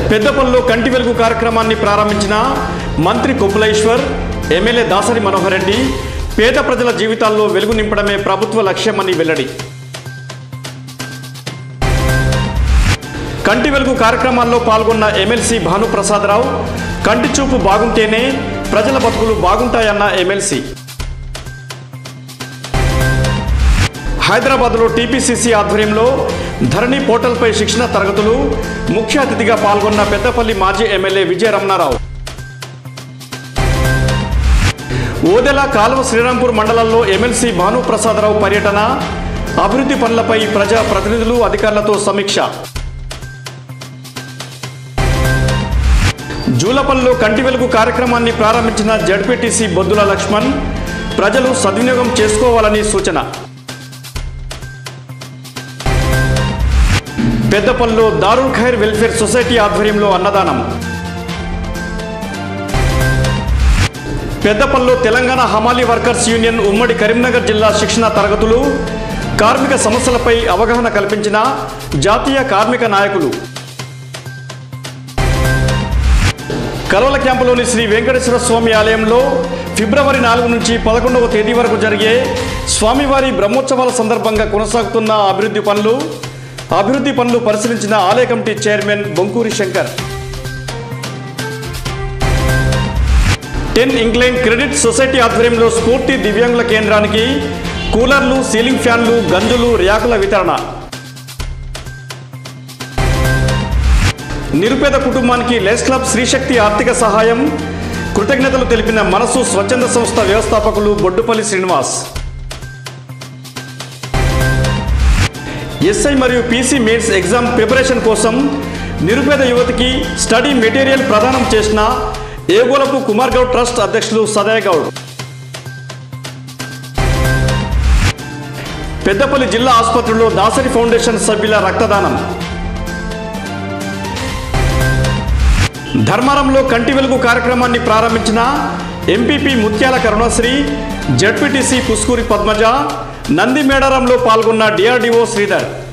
పెద్దపల్లిలో కంటి వెలుగు కార్యక్రమాన్ని ప్రారంభించిన మంత్రి కొప్పులేశ్వర్ ఎమ్మెల్యే దాసరి మనోహర్ రెడ్డి పేద ప్రజల జీవితాల్లో వెలుగు నింపడమే ప్రభుత్వ లక్ష్యమని వెల్లడి కంటి వెలుగు కార్యక్రమాల్లో పాల్గొన్న ఎమ్మెల్సీ భానుప్రసాదరావు కంటి చూపు బాగుంటేనే ప్రజల బతుకులు బాగుంటాయన్న ఎమ్మెల్సీ హైదరాబాద్లో టీపీసీసీ ఆధ్వర్యంలో ధరణి పోర్టల్పై శిక్షణ తరగతులు ముఖ్య అతిథిగా పాల్గొన్న పెద్దపల్లి మాజీ ఎమ్మెల్యే విజయ రమణారావు ఓదెల కాలువ శ్రీరాంపూర్ మండలంలో ఎమ్మెల్సీ భానుప్రసాదరావు పర్యటన అభివృద్ధి పనులపై ప్రజా ప్రతినిధులు అధికారులతో సమీక్ష జూలపల్లిలో కంటి వెలుగు కార్యక్రమాన్ని ప్రారంభించిన జడ్పీటీసీ బొద్దుల లక్ష్మణ్ ప్రజలు సద్వినియోగం చేసుకోవాలని సూచన పెద్దపల్లిలో దారుల్ ఖైర్ వెల్ఫేర్ సొసైటీ ఆధ్వర్యంలో అన్నదానం పెద్దపల్లిలో తెలంగాణ హమాలీ వర్కర్స్ యూనియన్ ఉమ్మడి కరీంనగర్ జిల్లా శిక్షణ తరగతులు కార్మిక సమస్యలపై అవగాహన కల్పించిన జాతీయ కార్మిక నాయకులు కలవల క్యాంపులోని శ్రీ వెంకటేశ్వర స్వామి ఆలయంలో ఫిబ్రవరి నాలుగు నుంచి పదకొండవ తేదీ వరకు జరిగే స్వామివారి బ్రహ్మోత్సవాల సందర్భంగా కొనసాగుతున్న అభివృద్ధి పనులు అభివృద్ధి పనులు పరిశీలించిన ఆలయ committee chairman Bonkuri Shankar ten England credit society ఆధ్వర్యంలో స్ఫూర్తి దివ్యాంగుల కేంద్రానికి కూలర్లు సీలింగ్ ఫ్యాన్లు గంజులు ర్యాకుల వితరణ నిరుపేద కుటుంబానికి లెస్ క్లబ్ శ్రీశక్తి ఆర్థిక సహాయం కృతజ్ఞతలు తెలిపిన మనసు స్వచ్ఛంద సంస్థ వ్యవస్థాపకులు బొడ్డుపల్లి శ్రీనివాస్ ఎస్ఐ మరియు పీసీ మెయిన్స్ ఎగ్జామ్ ప్రిపరేషన్ కోసం నిరుపేద యువతికి స్టడీ మెటీరియల్ ప్రదానం చేసిన ఏగోలపు కుమార్ గౌడ్ ట్రస్ట్ అధ్యక్షులు సదయ గౌడ్ పెద్దపల్లి జిల్లా ఆసుపత్రిలో దాసరి ఫౌండేషన్ సభ్యుల రక్తదానం ధర్మారంలో కంటి వెలుగు కార్యక్రమాన్ని ప్రారంభించిన ఎంపీపీ ముత్యాల కరుణశ్రీ జడ్పీటీసీ పుస్కూరి పద్మజ నంది మేడారంలో పాల్గొన్న డిఆర్డీఓ శ్రీధర్